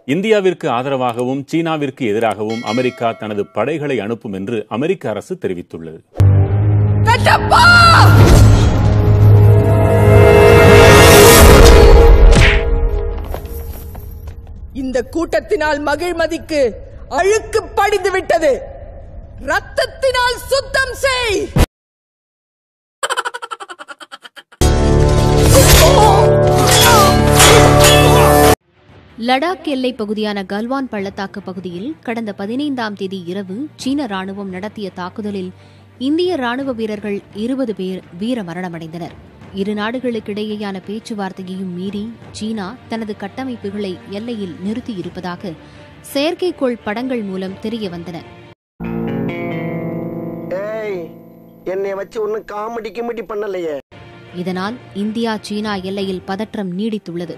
இந்தியாவிற்கு ஆதரவாகவும் சீனாவிற்கு எதிராகவும் அமெரிக்கா தனது படைகளை அனுப்பும் என்று அமெரிக்க அரசு தெரிவித்துள்ளது இந்த கூட்டத்தினால் மகிழ்மதிக்கு அழுக்கு படிந்து விட்டது ரத்தத்தினால் சுத்தம் செய் லடாக் எல்லைப் பகுதியான கல்வான் பள்ளத்தாக்கு பகுதியில் கடந்த பதினைந்தாம் தேதி இரவு சீன ராணுவம் நடத்திய தாக்குதலில் இந்திய ராணுவ வீரர்கள் இருபது பேர் வீர மரணமடைந்தனர் இரு நாடுகளுக்கிடையேயான பேச்சுவார்த்தையையும் மீறி சீனா தனது கட்டமைப்புகளை எல்லையில் நிறுத்தியிருப்பதாக செயற்கைக்கோள் படங்கள் மூலம் தெரிய வந்தன ஏய் என்னை வச்சு ஒன்னும் காமெடி கிமெடி பண்ணலையே இதனால் இந்தியா சீனா எல்லையில் பதற்றம் நீடித்துள்ளது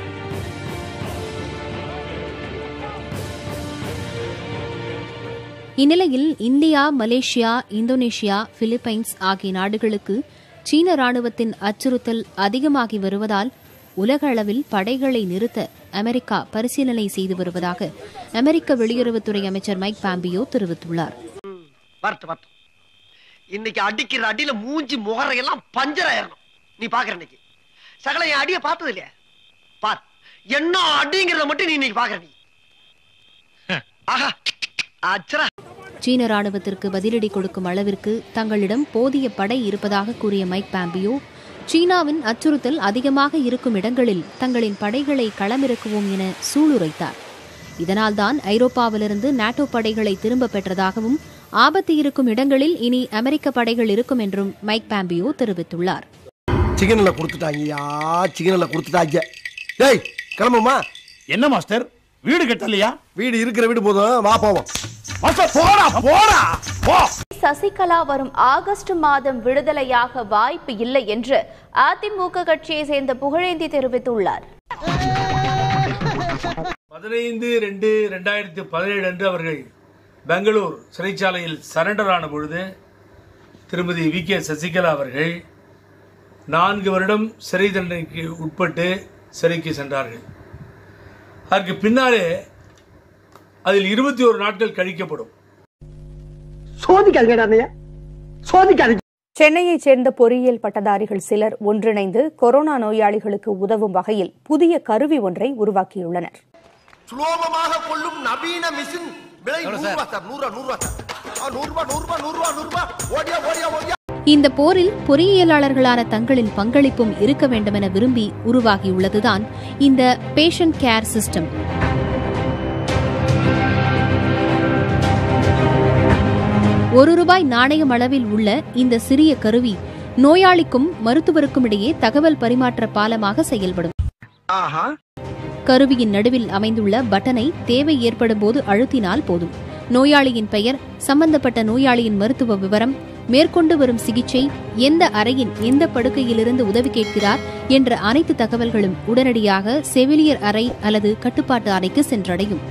இந்நிலையில் இந்தியா மலேசியா இந்தோனேஷியா பிலிப்பைன்ஸ் ஆகிய நாடுகளுக்கு சீன ராணுவத்தின் அச்சுறுத்தல் அதிகமாகி வருவதால் உலக அளவில் படைகளை நிறுத்த அமெரிக்கா பரிசீலனை செய்து வருவதாக அமெரிக்க வெளியுறவுத்துறை அமைச்சர் மைக் பாம்பியோ தெரிவித்துள்ளார் வரட்டு வரட்டும் இன்னைக்கு அடிக்கிற அடியில மூஞ்சி முகரையெல்லாம் பஞ்சர் ஆயிரணும் நீ பாக்குற இன்னைக்கு சகல என் அடிய பார்த்தது இல்லையா பார் என்ன அடிங்கிறத மட்டும் நீ இன்னைக்கு பாக்குற நீ ஆஹா அச்சரா சீன ராணுவத்திற்கு பதிலடி கொடுக்கும் அளவிற்கு தங்களிடம் போதிய படை இருப்பதாக கூறிய மைக் பாம்பியோ சீனாவின் அச்சுறுத்தல் அதிகமாக இருக்கும் இடங்களில் தங்களின் படைகளை களமிறக்குவோம் என சூளுரைத்தார் இதனால்தான் ஐரோப்பாவிலிருந்து நாட்டோ படைகளை திரும்பப் பெற்றதாகவும் ஆபத்து இருக்கும் இடங்களில் இனி அமெரிக்க படைகள் இருக்கும் என்றும் மைக் பாம்பியோ தெரிவித்துள்ளார் சிக்கனில் கொடுத்துட்டாங்கய்யா சிக்கனில் கொடுத்துட்டாங்க டேய் கிளம்புமா என்ன மாஸ்டர் வீடு கட்டலையா வீடு இருக்கிற வீடு போதும் வா போவோம் மாஸ்டர் போடா போடா போ சசிகலா வரும் ஆகஸ்ட் மாதம் விடுதலையாக வாய்ப்பு இல்லை என்று அதிமுக கட்சியை சேர்ந்த புகழேந்தி தெரிவித்துள்ளார் பதினைந்து ரெண்டு ரெண்டாயிரத்தி பதினேழு அன்று அவர்கள் பெங்களூர் சிறைச்சாலையில் சரண்டர் ஆன பொழுது திருமதி வி கே சசிகலா அவர்கள் நான்கு வருடம் சிறை தண்டனைக்கு உட்பட்டு சிறைக்கு சென்றார்கள் அதற்கு பின்னாலே அதில் இருபத்தி ஒரு நாட்கள் கழிக்கப்படும் சோதிக்காதீங்கடா சோதிக்காதீங்க சென்னையைச் சேர்ந்த பொறியியல் பட்டதாரிகள் சிலர் ஒன்றிணைந்து கொரோனா நோயாளிகளுக்கு உதவும் வகையில் புதிய கருவி ஒன்றை உருவாக்கியுள்ளனர் சுலோபமாக கொள்ளும் நவீன மிஷின் விலை நூறு ரூபா சார் நூறு ரூபா நூறு ரூபா சார் ஆ, நூறு ரூபா நூறு ரூபா நூறு ரூபா நூறு ரூபா ஓடியா ஓடியா ஓடியா இந்த போரில் பொறியியலாளர்களான தங்களின் பங்களிப்பும் இருக்க வேண்டுமென விரும்பி உருவாகியுள்ளதுதான் இந்த பேஷண்ட் கேர் சிஸ்டம் ஒரு ரூபாய் நாணயம் அளவில் உள்ள இந்த சிறிய கருவி நோயாளிக்கும் மருத்துவருக்கும் இடையே தகவல் பரிமாற்ற பாலமாக செயல்படும் ஆஹா கருவியின் நடுவில் அமைந்துள்ள பட்டனை தேவை ஏற்படும் போது அழுத்தினால் போதும் நோயாளியின் பெயர் சம்பந்தப்பட்ட நோயாளியின் மருத்துவ விவரம் மேற்கொண்டு வரும் சிகிச்சை எந்த அறையின் எந்த படுக்கையிலிருந்து உதவி கேட்கிறார் என்ற அனைத்து தகவல்களும் உடனடியாக செவிலியர் அறை அல்லது கட்டுப்பாட்டு அறைக்கு சென்றடையும்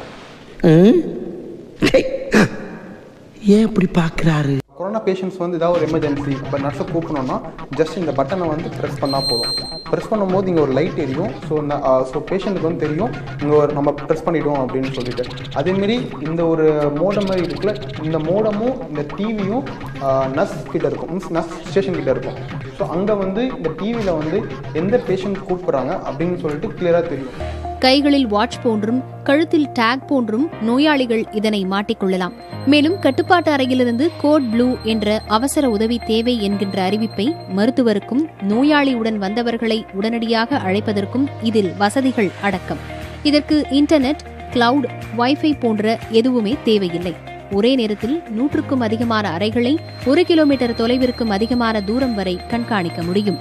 ஏன் இப்படி பாக்குறாரு கொரோனா பேஷண்ட்ஸ் வந்து ஏதாவது ஒரு எமர்ஜென்சி இப்போ நர்ஸை கூப்பிடணும்னா ஜஸ்ட் இந்த பட்டனை வந்து ப்ரெஸ் பண்ணால் போதும் ப்ரெஸ் பண்ணும்போது இங்கே ஒரு லைட் எரியும் ஸோ ஸோ பேஷண்ட்டுக்கு வந்து தெரியும் இங்கே ஒரு நம்ம ப்ரெஸ் பண்ணிட்டோம் அப்படின்னு சொல்லிட்டு அதேமாரி இந்த ஒரு மோடம் மாதிரி இருக்குல்ல இந்த மோடமும் இந்த டிவியும் நர்ஸ் கிட்ட இருக்கும் மீன்ஸ் நர்ஸ் ஸ்டேஷன் கிட்ட இருக்கும் ஸோ அங்கே வந்து இந்த டிவியில் வந்து எந்த பேஷண்ட் கூப்பிட்றாங்க அப்படின்னு சொல்லிட்டு கிளியராக தெரியும் கைகளில் வாட்ச் போன்றும் கழுத்தில் டேக் போன்றும் நோயாளிகள் இதனை மாட்டிக்கொள்ளலாம் மேலும் கட்டுப்பாட்டு அறையிலிருந்து கோட் ப்ளூ என்ற அவசர உதவி தேவை என்கின்ற அறிவிப்பை மருத்துவருக்கும் நோயாளியுடன் வந்தவர்களை உடனடியாக அழைப்பதற்கும் இதில் வசதிகள் அடக்கம் இதற்கு இன்டர்நெட் கிளவுட் வைஃபை போன்ற எதுவுமே தேவையில்லை ஒரே நேரத்தில் நூற்றுக்கும் அதிகமான அறைகளை ஒரு கிலோமீட்டர் தொலைவிற்கும் அதிகமான தூரம் வரை கண்காணிக்க முடியும்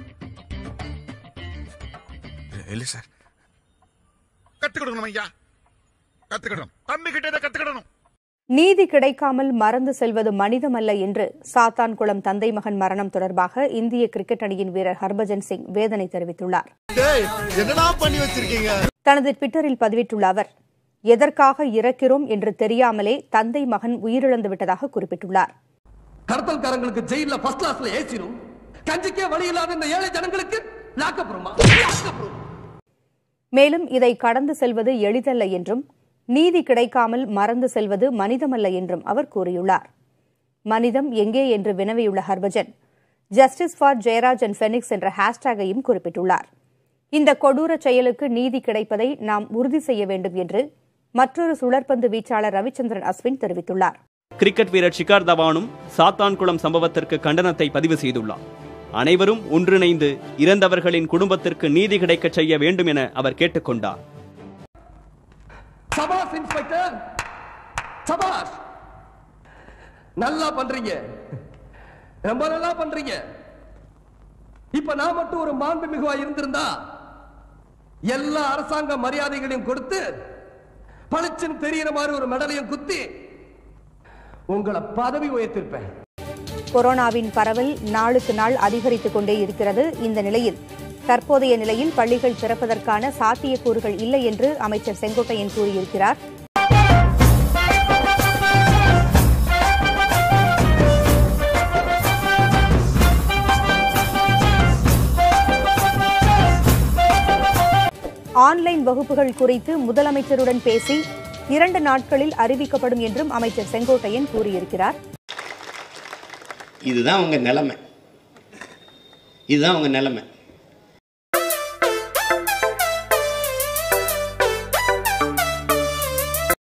இல்ல சார் கத்துக்கிடணும் ஐயா கத்துக்கிடணும் தம்பி கிட்ட கத்துக்கிடணும் நீதி கிடைக்காமல் மறந்து செல்வது மனிதமல்ல என்று சாத்தான்குளம் தந்தை மகன் மரணம் தொடர்பாக இந்திய கிரிக்கெட் அணியின் வீரர் ஹர்பஜன் சிங் வேதனை தெரிவித்துள்ளார் என்னடா பண்ணி வச்சிருக்கீங்க தனது ட்விட்டரில் பதிவிட்டுள்ள அவர் எதற்காக இறக்கிறோம் என்று தெரியாமலே தந்தை மகன் உயிரிழந்து விட்டதாக குறிப்பிட்டுள்ளார் கடத்தல்காரங்களுக்கு ஜெயில ஃபர்ஸ்ட் கிளாஸ்ல ஏசிரும் கஞ்சிக்கே வழி இல்லாத இந்த ஏழை ஜனங்களுக்கு லாக்கப் ரூமா மேலும் இதை கடந்து செல்வது எளிதல்ல என்றும் நீதி கிடைக்காமல் மறந்து செல்வது மனிதமல்ல என்றும் அவர் கூறியுள்ளார் மனிதம் எங்கே என்று வினவியுள்ள Harbhajan justice for Jayaraj and Fenix என்ற ஹேஷ்டேகையும் குறிப்பிட்டுள்ளார் இந்த கொடூர செயலுக்கு நீதி கிடைப்பதை நாம் உறுதி செய்ய வேண்டும் என்று மற்றொரு சுழற்பந்து வீச்சாளர் ரவிச்சந்திரன் அஸ்வின் தெரிவித்துள்ளார் கிரிக்கெட் வீரர் ஷிகார் தவானும் சாத்தான்குளம் சம்பவத்திற்கு கண்டனத்தை பதிவு செய்துள்ளார் அனைவரும் ஒன்றிணைந்து இறந்தவர்களின் குடும்பத்திற்கு நீதி கிடைக்கச் செய்ய வேண்டும் என அவர் கேட்டுக்கொண்டார் சபாஷ் இன்ஸ்பெக்டர் சபாஷ் நல்லா பண்றீங்க ரொம்ப நல்லா பண்றீங்க இப்ப நான் மட்டும் ஒரு மாண்புமிகுவா இருந்திருந்தா எல்லா அரசாங்க மரியாதைகளையும் கொடுத்து பளிச்சுன்னு தெரியற மாதிரி ஒரு மெடலையும் குத்தி உங்களை பதவி உயர்த்திருப்பேன் கொரோனாவின் பரவல் நாளுக்கு நாள் அதிகரித்துக் கொண்டே இருக்கிறது இந்த நிலையில் தற்போதைய நிலையில் பள்ளிகள் திறப்பதற்கான சாத்தியக்கூறுகள் இல்லை என்று அமைச்சர் செங்கோட்டையன் கூறியிருக்கிறார் ஆன்லைன் வகுப்புகள் குறித்து முதலமைச்சருடன் பேசி இரண்டு நாட்களில் அறிவிக்கப்படும் என்றும் அமைச்சர் செங்கோட்டையன் கூறியிருக்கிறார் இதுதான் அவங்க நிலைமை இதுதான் அவங்க நிலைமை